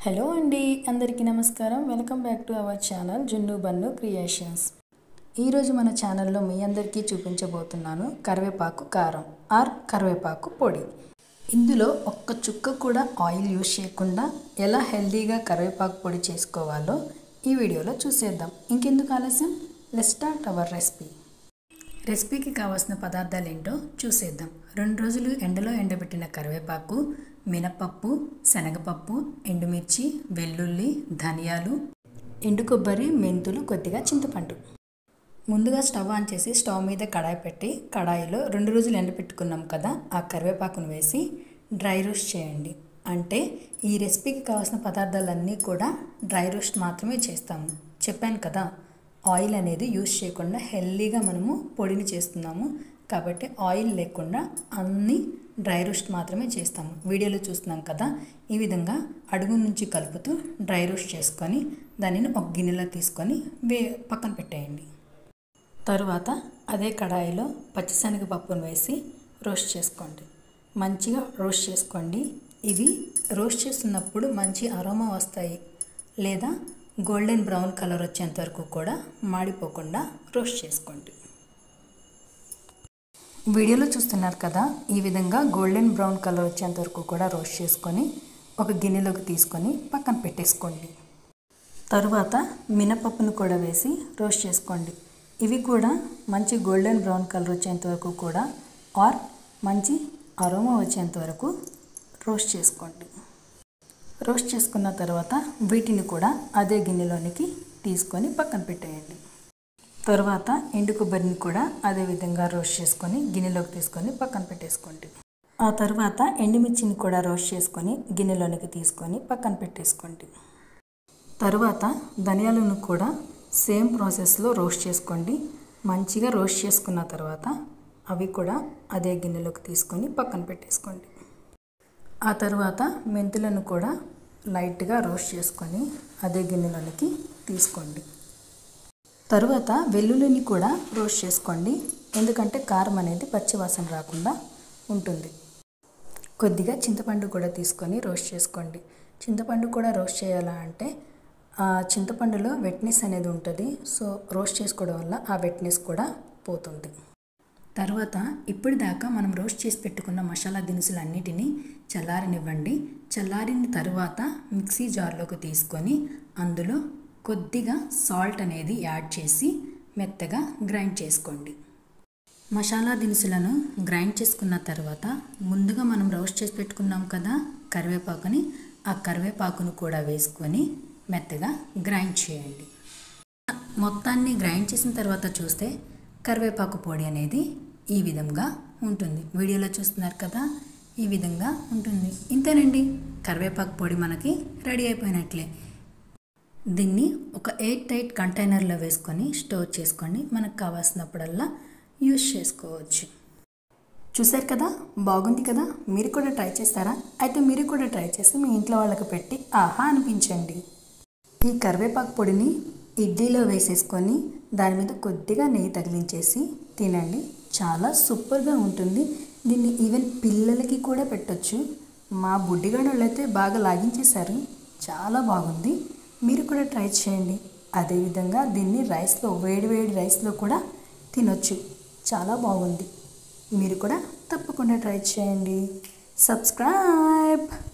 hello అండి అందరికీ నమస్కారం welcome back to our channel Junnu Bannu creations ఈరోజు మన ఛానల్లో మీ అందరికీ చూపించబోతున్నాను కరివేపాకు కారం ఆర్ కరివేపాకు పొడి ఇందులో ఒక్క చుక్క కూడా ఆయిల్ యూజ్ చేయకుండా ఎలా హెల్తీగా కరివేపాకు పొడి చేసుకోవాలో ఈ వీడియోలో చూసేద్దాం ఇంకెందుకు ఆలస్యం లెట్ స్టార్ట్ అవర్ రెసిపీ రెసిపీకి కావాల్సిన పదార్థాలు ఏంటో చూసేద్దాం రెండు రోజులు ఎండలో ఎండబెట్టిన కరివేపాకు మినపప్పు శనగపప్పు ఎండుమిర్చి వెల్లుల్లి ధనియాలు ఎండు కొబ్బరి మెంతులు కొద్దిగా చింతపండు ముందుగా స్టవ్ ఆన్ చేసి స్టవ్ మీద కడాయి పెట్టి కడాయిలో రెండు రోజులు ఎండబెట్టుకున్నాం కదా ఆ కరివేపాకును వేసి డ్రై రోస్ట్ చేయండి అంటే ఈ రెసిపీకి కావాల్సిన పదార్థాలన్నీ కూడా డ్రై రోస్ట్ మాత్రమే చేస్తాము చెప్పాను కదా ఆయిల్ అనేది యూజ్ చేయకుండా హెల్దీగా మనము పొడిని చేస్తున్నాము కాబట్టి ఆయిల్ లేకుండా అన్ని డ్రై రోస్ట్ మాత్రమే చేస్తాము వీడియోలో చూస్తున్నాం కదా ఈ విధంగా అడుగు నుంచి కలుపుతూ డ్రై రోస్ట్ చేసుకొని దానిని ఒక గిన్నెలో తీసుకొని వే పక్కన పెట్టేయండి తరువాత అదే కడాయిలో పచ్చిశనగపప్పును వేసి రోస్ట్ చేసుకోండి మంచిగా రోస్ట్ చేసుకోండి ఇవి రోస్ట్ చేస్తున్నప్పుడు మంచి అరోమా వస్తాయి లేదా గోల్డెన్ బ్రౌన్ కలర్ వచ్చేంత వరకు కూడా మాడిపోకుండా రోస్ట్ చేసుకోండి వీడియోలో చూస్తున్నారు కదా ఈ విధంగా గోల్డెన్ బ్రౌన్ కలర్ వచ్చేంత వరకు కూడా రోస్ట్ చేసుకొని ఒక గిన్నెలోకి తీసుకొని పక్కన పెట్టేసుకోండి తరువాత మినపప్పును కూడా వేసి రోస్ట్ చేసుకోండి ఇవి కూడా మంచి గోల్డెన్ బ్రౌన్ కలర్ వచ్చేంత వరకు కూడా ఆర్ మంచి అరోమా వచ్చేంత వరకు రోస్ట్ చేసుకోండి రోస్ట్ చేసుకున్న తర్వాత వీటిని కూడా అదే గిన్నెలోనికి తీసుకొని పక్కన పెట్టేయండి తర్వాత ఎండు కొబ్బరిని కూడా అదే విధంగా రోస్ట్ చేసుకొని గిన్నెలోకి తీసుకొని పక్కన పెట్టేసుకోండి ఆ తర్వాత ఎండుమిర్చిని కూడా రోస్ట్ చేసుకొని గిన్నెలోనికి తీసుకొని పక్కన పెట్టేసుకోండి తరువాత ధనియాలను కూడా సేమ్ ప్రాసెస్లో రోస్ట్ చేసుకోండి మంచిగా రోస్ట్ చేసుకున్న తర్వాత అవి కూడా అదే గిన్నెలోకి తీసుకొని పక్కన పెట్టేసుకోండి ఆ తర్వాత మెంతులను కూడా లైట్గా రోస్ట్ చేసుకొని అదే గిన్నెలోనికి తీసుకోండి తరువాత వెల్లుల్లిని కూడా రోస్ట్ చేసుకోండి ఎందుకంటే కారం అనేది పచ్చివాసన రాకుండా ఉంటుంది కొద్దిగా చింతపండు కూడా తీసుకొని రోస్ట్ చేసుకోండి చింతపండు కూడా రోస్ట్ చేయాలా అంటే ఆ చింతపండులో వెట్నెస్ అనేది ఉంటుంది సో రోస్ట్ చేసుకోవడం వల్ల ఆ వెట్నెస్ కూడా పోతుంది తర్వాత ఇప్పటిదాకా మనం రోస్ట్ చేసి పెట్టుకున్న మసాలా దినుసులు అన్నిటినీ చల్లారనివ్వండి చల్లారిన తర్వాత మిక్సీ జార్లోకి తీసుకొని అందులో కొద్దిగా సాల్ట్ అనేది యాడ్ చేసి మెత్తగా గ్రైండ్ చేసుకోండి మసాలా దినుసులను గ్రైండ్ చేసుకున్న తర్వాత ముందుగా మనం రోస్ట్ చేసి పెట్టుకున్నాం కదా కరివేపాకుని ఆ కరివేపాకును కూడా వేసుకొని మెత్తగా గ్రైండ్ చేయండి మొత్తాన్ని గ్రైండ్ చేసిన తర్వాత చూస్తే కరివేపాకు పొడి అనేది ఈ విధంగా ఉంటుంది వీడియోలో చూస్తున్నారు కదా ఈ విధంగా ఉంటుంది ఇంతేనండి కరివేపాకు పొడి మనకి రెడీ అయిపోయినట్లే దీన్ని ఒక ఎయిట్ టైట్ కంటైనర్లో వేసుకొని స్టోర్ చేసుకోండి మనకు కావాల్సినప్పుడల్లా యూస్ చేసుకోవచ్చు చూశారు కదా బాగుంది కదా మీరు కూడా ట్రై చేస్తారా అయితే మీరు కూడా ట్రై చేసి మీ ఇంట్లో వాళ్ళకి పెట్టి ఆహా అనిపించండి ఈ కరివేపాకు పొడిని ఇడ్లీలో వేసేసుకొని దాని మీద కొద్దిగా నెయ్యి తగిలించేసి తినండి చాలా సూపర్గా ఉంటుంది దీన్ని ఈవెన్ పిల్లలకి కూడా పెట్టొచ్చు మా బుడ్డిగాడు అయితే బాగా లాగించేశారు చాలా బాగుంది మీరు కూడా ట్రై చేయండి అదేవిధంగా దీన్ని రైస్లో వేడి వేడి రైస్లో కూడా తినొచ్చు చాలా బాగుంది మీరు కూడా తప్పకుండా ట్రై చేయండి సబ్స్క్రైబ్